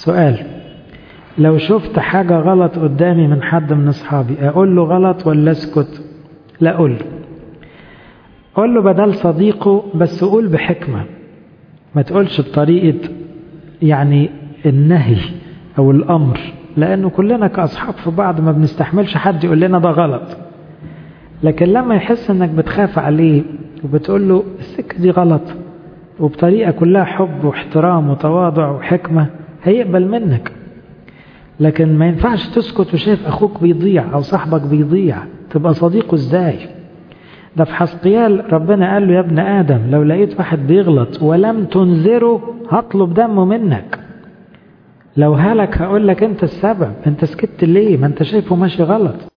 سؤال لو شفت حاجة غلط قدامي من حد من أصحابي أقول له غلط ولا أسكت لا أقول له قول له بدل صديقه بس قول بحكمة ما تقولش بطريقة يعني النهي أو الأمر لأنه كلنا كأصحاب في بعض ما بنستحملش حد يقول لنا ده غلط لكن لما يحس أنك بتخاف عليه وبتقول له السكة دي غلط وبطريقة كلها حب واحترام وتواضع وحكمة هيقبل منك لكن ما ينفعش تسكت وشايف أخوك بيضيع أو صاحبك بيضيع تبقى صديقه إزاي ده في حسقيال ربنا قال له يا ابن آدم لو لقيت واحد بيغلط ولم تنذره هطلب دمه منك لو هلك هقول لك انت السبب انت سكت ليه ما انت شايفه ماشي غلط